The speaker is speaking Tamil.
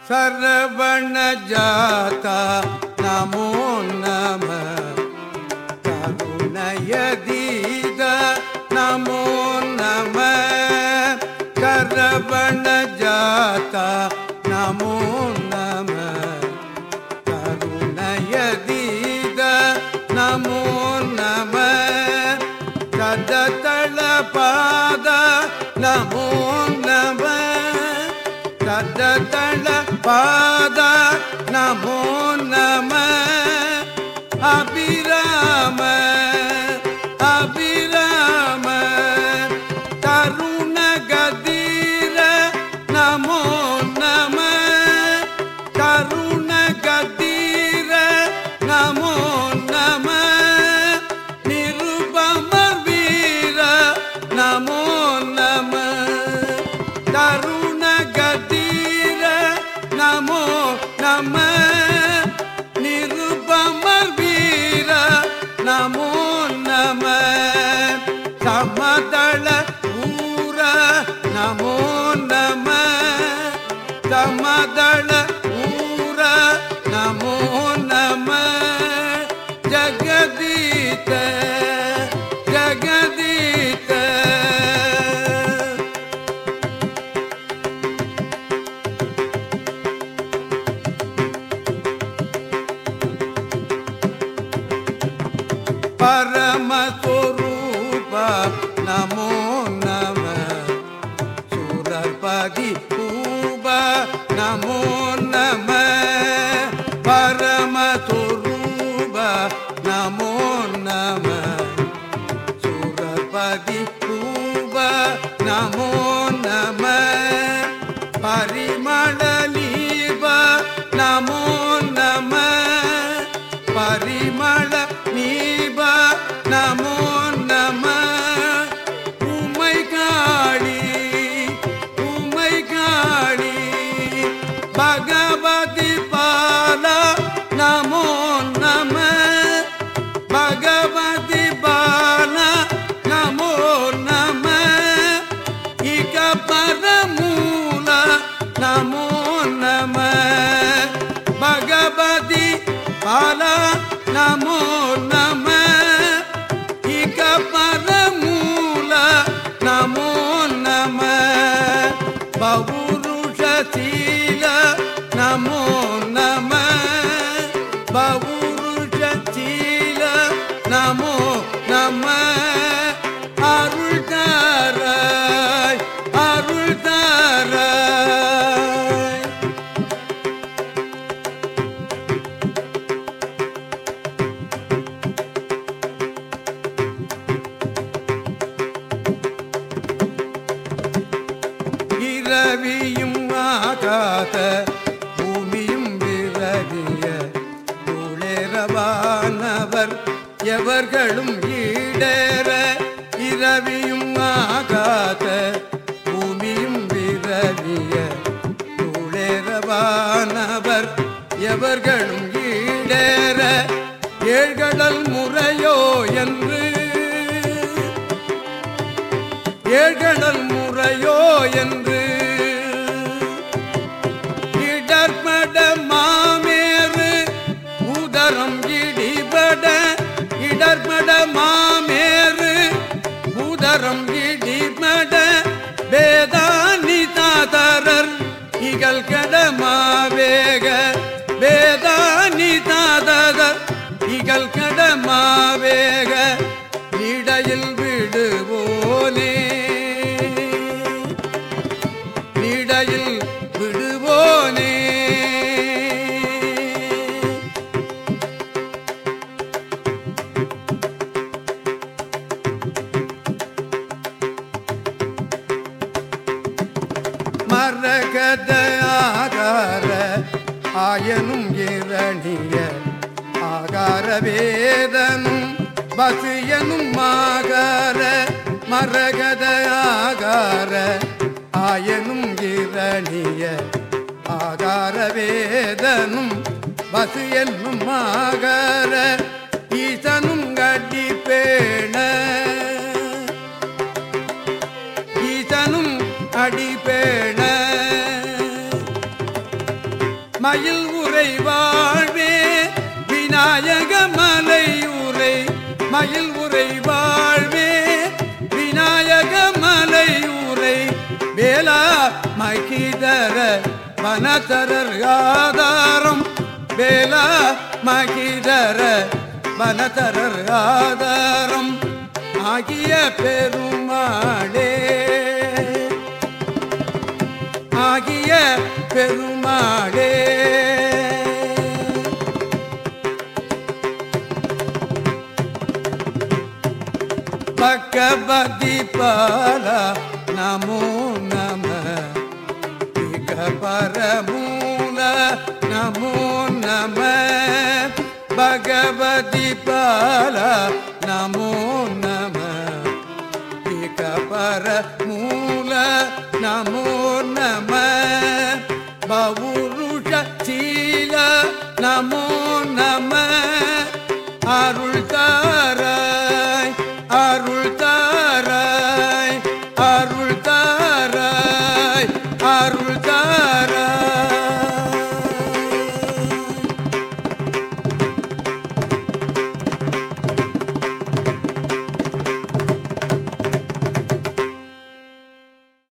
சரவண ஜாதா நமோ நம கருணயதீத நமோ நம சரவண ஜாதா நமோ நம கருணயதீத நமோ நம கததள பாத நமோ நம கததள பாத நமோ நம அபிராம அபிராம தருண கதீர நமோ நம கருண கதீர நமோ நம நிருபம வீர நமோ நம தருண கதீர நமோ நம நிருபம வீர நமோ நம சமதள ஊர நமோ நம சமதள ஊர நமோ நம ஜகதீத ஜகதீத பரமஸ்வரூப நமோ நம சுரபதி பூப நமோ நம பரமஸ்வரூப நமோ நம சுரபதி பூப நமோ நம பரிமள நீப நமோ நம பரிமள நீப நமோ நம உமை காளி உமை காளி பகவதி பால நமோ நம பகவதி பால நமோ நம இக பரமூல நமோ நம பகவதி பால நமோ நம இக பரமூல நமோ நம பவுருஷீல நமோ நம பவுருஷீல நமோ நம அருள் தாராய் அருள் தாராய் இரவியும் ஆகாத பூமியும் விரவிய குளிரவானவர் எவர்களும் ஈடேற இரவியும் ஆகாத பூமியும் விரவிய குளிரவானவர் எவர்களும் ஈடேற ஏழ்கடல் முறையோ என்று ஏழ்கடல் முறையோ என்று இடர்பட மாமேறு உதரம் இடிபட இடர்பட மாமேறு உதரம் இடிபட வேதானி தாதரர் இகழ் கடமாவேக வேதானி தாதரர் இகழ் கடமாவேக இடையில் விடுவோனே இடையில் விடுவோனே மரகத ஆகார ஆயனும் இரணிய ஆகார வேதனும் வசியனும் ஆகார மரகத ஆகார ஆயனும் இரணிய ஆகார வேதனும் வசு என்னும் ஆகார ஈசனும் கட்டி பேண ஈசனும் அடிபேண மயில் உரை வாழ்வே விநாயக மலை உரை மயில் உரை வாழ்வே விநாயக மலை உரை வேளா மகிதர வனதரர் ஆதாரம் வேளா மகிதர வனதரர் ஆதாரம் ஆகிய பெருமாளே ஆகிய பெருமாளே பக்கபதி பால நமோ நம இக பரமூல நமோ நம பகவதி பால நமோ நம இக பரமூல நமோ நம பவுருஷ சீல நமோ நம அருள்